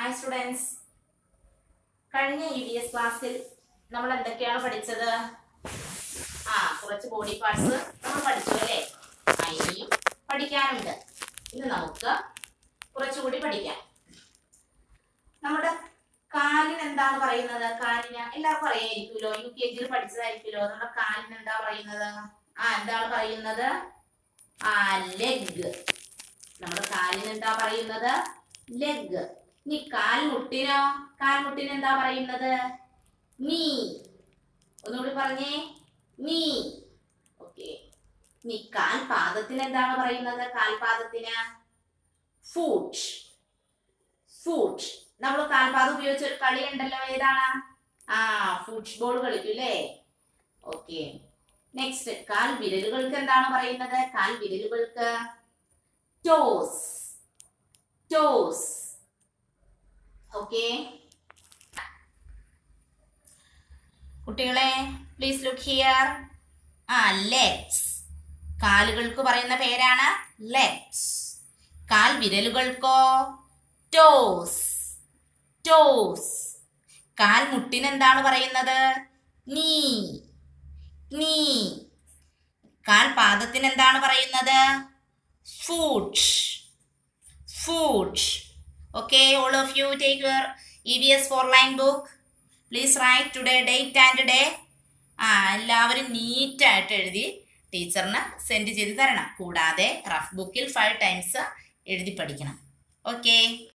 Hi students കഴിഞ്ഞ E V S ക്ലാസ്സിൽ നമ്മൾ എന്തൊക്കെയാണ് പഠിച്ചത് ആ കുറച്ച് ബോഡി പാർട്സ് നമ്മൾ പഠിച്ചു അല്ലേ ആ, ഇനിയും പഠിക്കാനുണ്ട് ഇന്ന് നമുക്ക് കുറച്ചുകൂടി പഠിക്കാം നമ്മുടെ കാലിന് എന്താണ് പറയുന്നത് കാലിന് എല്ലാവർക്കും അറിയായിരിക്കുമല്ലോ യു കെ ജിയിൽ പഠിച്ചതായിരിക്കുമല്ലോ നമ്മുടെ കാലിന് എന്താ പറയുന്നത് ആ എന്താണ് പറയുന്നത് ആ ലെഗ് നമ്മുടെ കാലിന് എന്താ പറയുന്നത് ലെഗ് ഇനി കാൽമുട്ടിനോ കാൽമുട്ടിന് എന്താ പറയുന്നത് നീ ഒന്നുകൂടി പറഞ്ഞേ നീ ഓക്കെ ഇനി കാൽപാദത്തിന് എന്താണ് പറയുന്നത് കാൽപാദത്തിന് ഫൂട്ട് ഫൂട്ട് നമ്മൾ കാൽപാദം ഉപയോഗിച്ച ഒരു കളി ഉണ്ടല്ലോ ഏതാണ് ആ ഫുട്ബോൾ കളിക്കും അല്ലേ ഓക്കെ നെക്സ്റ്റ് കാൽ വിരലുകൾക്ക് എന്താണ് പറയുന്നത് കാൽ വിരലുകൾക്ക് ടോസ് ടോസ് ഓക്കെ കുട്ടികളെ പ്ലീസ് ലുക്ക് ഹിയർ ആ ലെഗ്സ് കാലുകൾക്ക് പറയുന്ന പേരാണ് ലെഗ്സ് കാൽ വിരലുകൾക്കോ ടോസ് ടോസ് കാൽ മുട്ടിന് എന്താണ് പറയുന്നത് നീ നീ കാൽ പാദത്തിന് എന്താണ് പറയുന്നത് foot foot Okay, all of you take your EVS four line book. Please write today date and day. ആ എല്ലാവരും നീറ്റായിട്ട് എഴുതി ടീച്ചറിന് സെൻഡ് ചെയ്ത് തരണം കൂടാതെ റഫ് ബുക്കിൽ ഫൈവ് ടൈംസ് എഴുതി പഠിക്കണം ഓക്കെ